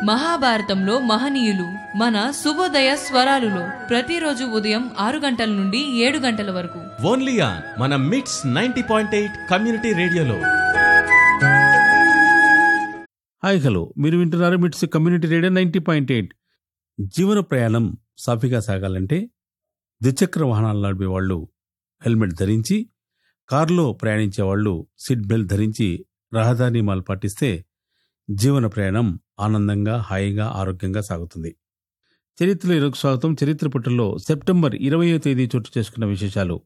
మహాభారతంలో మహనీయులు మన శుభోదయ స్వరాలులో ప్రతిరోజు ఉదయం ఆరు గంటల నుండి ఏడు గంటల వరకు ఓన్లీ ఆన్ మన MITS ninety point eight community రేడియోలో హాయ్ హలో మీరు వింటున్నారు MITS community radio ninety point eight జీవన ప్రయాణం సాఫీగా సాగాలంటే ద్విచక్ర వాహనాలు నడిపే వాళ్ళు హెల్మెట్ ధరించి కారులో ప్రయాణించే వాళ్ళు సీట్ బెల్ట్ ధరించి రహదారి నియమాలు పాటిస్తే జీవన ప్రయాణం ఆనందంగా హాయిగా ఆరోగ్యంగా సాగుతుంది చరిత్రలో ఈరోజు స్వాగతం చరిత్ర పుటల్లో సెప్టెంబర్ ఇరవయో తేదీ చోటు చేసుకున్న విశేషాలు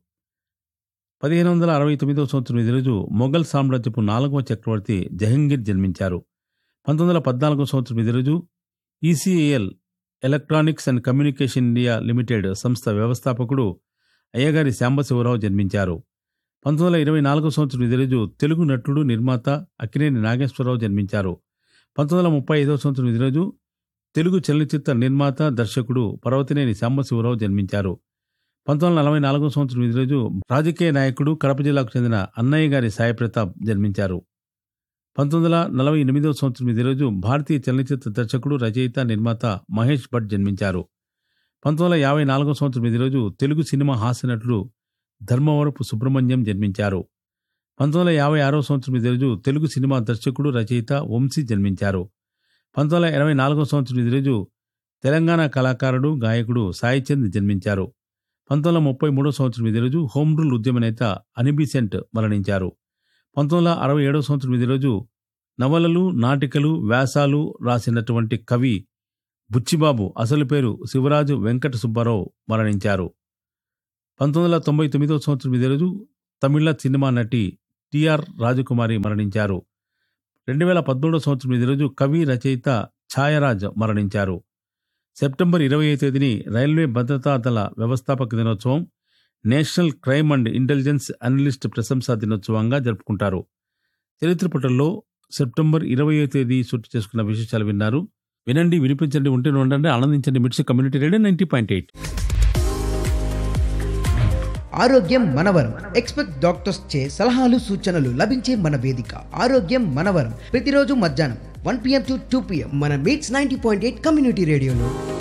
పదిహేను వందల అరవై తొమ్మిదవ సంవత్సరం ఇదే రోజు మొఘల్ సామ్రాజ్యపు నాలుగవ చక్రవర్తి జహంగీర్ జన్మించారు పంతొమ్మిది వందల పద్నాలుగో సంవత్సరం ఇదే రోజు ECAL electronics and communication India limited సంస్థ వ్యవస్థాపకుడు అయ్యగారి శాంబశివరావు జన్మించారు పంతొమ్మిది వందల ఇరవై నాలుగో సంవత్సరం ఇదే రోజు తెలుగు నటుడు నిర్మాత అక్కినేని నాగేశ్వరరావు జన్మించారు పంతొమ్మిది వందల ముప్పై ఐదవ సంవత్సరం ఇదే రోజు తెలుగు చలనచిత్ర నిర్మాత దర్శకుడు పర్వతినేని శాంబశివరావు జన్మించారు పంతొమ్మిది వందల నలభై నాలుగో సంవత్సరం ఇదే రోజు రాజకీయ నాయకుడు కడప జిల్లాకు చెందిన అన్నయ్య గారి సాయి ప్రతాప్ జన్మించారు పంతొమ్మిది వందల నలభై ఎనిమిదవ సంవత్సరం ఇదే రోజు భారతీయ చలనచిత్ర దర్శకుడు రచయిత నిర్మాత మహేష్ భట్ జన్మించారు పంతొమ్మిది వందల యాభై నాలుగో సంవత్సరం ఇదే రోజు తెలుగు సినిమా హాస్యనటుడు ధర్మవరపు సుబ్రహ్మణ్యం జన్మించారు పంతొమ్మిది వందల యాభై ఆరో సంవత్సరం ఇదే రోజు తెలుగు సినిమా దర్శకుడు రచయిత వంశీ జన్మించారు పంతొమ్మిది వందల ఇరవై నాలుగో సంవత్సరం ఇదే రోజు తెలంగాణ కళాకారుడు గాయకుడు సాయిచంద్ జన్మించారు పంతొమ్మిది వందల ముప్పై మూడో సంవత్సరం ఇదే రోజు హోమ్ రూల్ ఉద్యమ నేత అనిబిసెంట్ మరణించారు పంతొమ్మిది వందల అరవై ఏడవ సంవత్సరం ఇదే రోజు నవలలు నాటికలు వ్యాసాలు రాసినటువంటి కవి బుచ్చిబాబు అసలు పేరు శివరాజు వెంకట సుబ్బారావు మరణించారు పంతొమ్మిది వందల తొంభై తొమ్మిదవ సంవత్సరం ఇదే రోజు తమిళ సినిమా నటి టిఆర్ రాజకుమారి మరణించారు రెండు వేల పదమూడవ సంవత్సరం ఇదే రోజు కవి రచయిత ఛాయరాజ్ మరణించారు సెప్టెంబర్ ఇరవై తేదీని రైల్వే భద్రతా దళ వ్యవస్థాపక దినోత్సవం national crime and intelligence analyst ప్రశంసా దినోత్సవంగా జరుపుకుంటారు చరిత్ర పుటల్లో సెప్టెంబర్ ఇరవయో తేదీ చుట్టు చేసుకున్న విశేషాలు విన్నారు వినండి వినిపించండి ఉంటే ఉండండి ఆనందించండి MITS community radio ninety point eight ఆరోగ్యం మనవరం ఎక్స్పెక్ట్ డాక్టర్స్ చే సలహాలు సూచనలు లభించే మన వేదిక ఆరోగ్యం మనవరం ప్రతిరోజు మధ్యాహ్నం one PM to two PM మన MITS ninety point eight community రేడియోలో